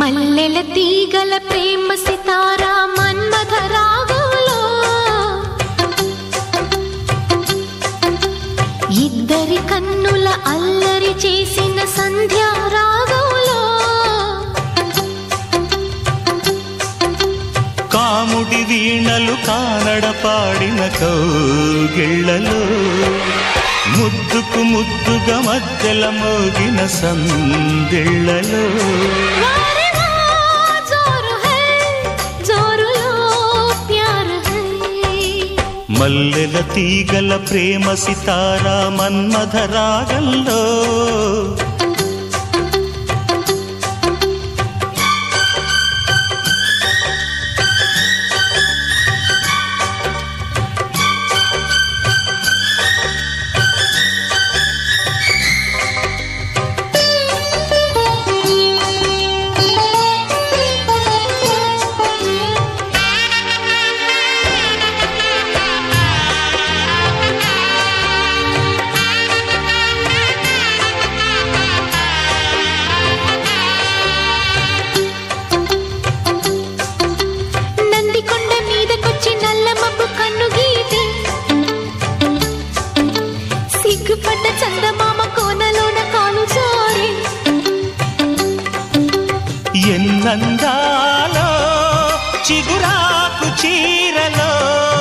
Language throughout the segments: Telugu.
మల్లెల తీగల ప్రేమ సితారా మన్మథ రాగంలో ఇద్దరి కన్నుల అల్లరి చేసిన సంధ్యా రాగంలో కాముడి వీణలు కానడ పాడిన కౌగిళ్ళలో ముద్దుకు ముద్దుగా మధ్యల మోగిన సందిళ్ళలో వారెవా జోరు హై జోరులో ప్యార్ హై మల్లెల తీగల ప్రేమ సితారా మన్మథ రాగంలో నందికొండ మీదకొచ్చి నల్ల మబ్బు కన్ను గీటి సిగ్గుపడ్డ చందమామ కోనలోన కాలు జారి ఎన్నందాలో చిగురాకు చీరలో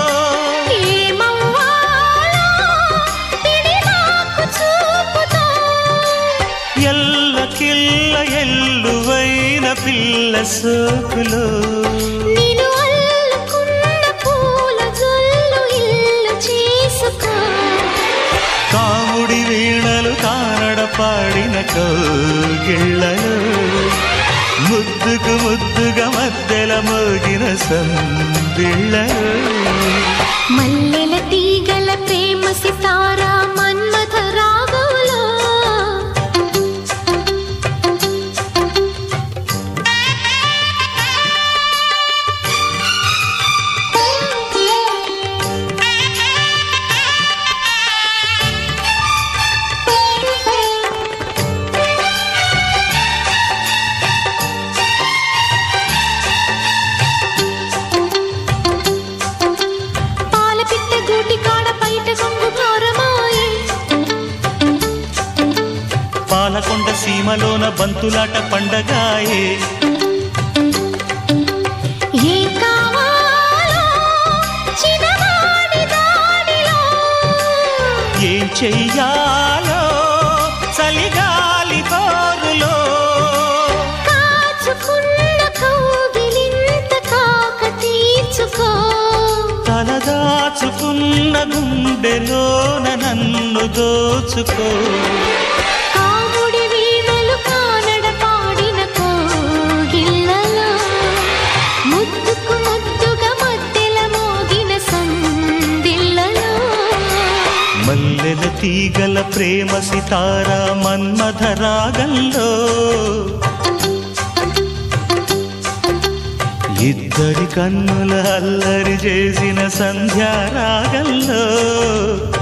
ఏమవ్వాలో పిడిమాకు చూపుతో ఎల్ల కిల్ల ఎల్లువైన పిల్ల సోకులో నేను అల్లుకున్న పూల జల్లు ఇల్లు చేసుకో కాముడి వీణలు కానడ పాడిన కోగిళ్ళలో ముద్దుకు ముద్దుగా మధ్యల మోగిన సందిళ్ళలో మల్లెల తీగల ప్రేమ సితారా మన్మథ రాగంలో పాల పిట్ట గూటి కాడ బయట కొంగు భారమాయి పాలకొండ సీమలోన బంతులాట పండగాయే ఏం కావాలో చిన్నవాడి దాడిలో ఏం చెయ్యాలో చలిగాలి తోరులో కాచుకున్న కౌగిలింత కాక తీర్చుకో తలదాచుకున్న గుండెలోన నన్ను దోచుకో కాముడి వీణలు కానడ పాడిన కోగిళ్ళలో ముద్దుకు ముద్దుగా మధ్యల మోగిన సందిళ్ళలో మల్లెల తీగల ప్రేమ సితారా మన్మథ రాగంలో ఇద్దరి కన్నుల అల్లరి చేసిన సంధ్యా రాగంలో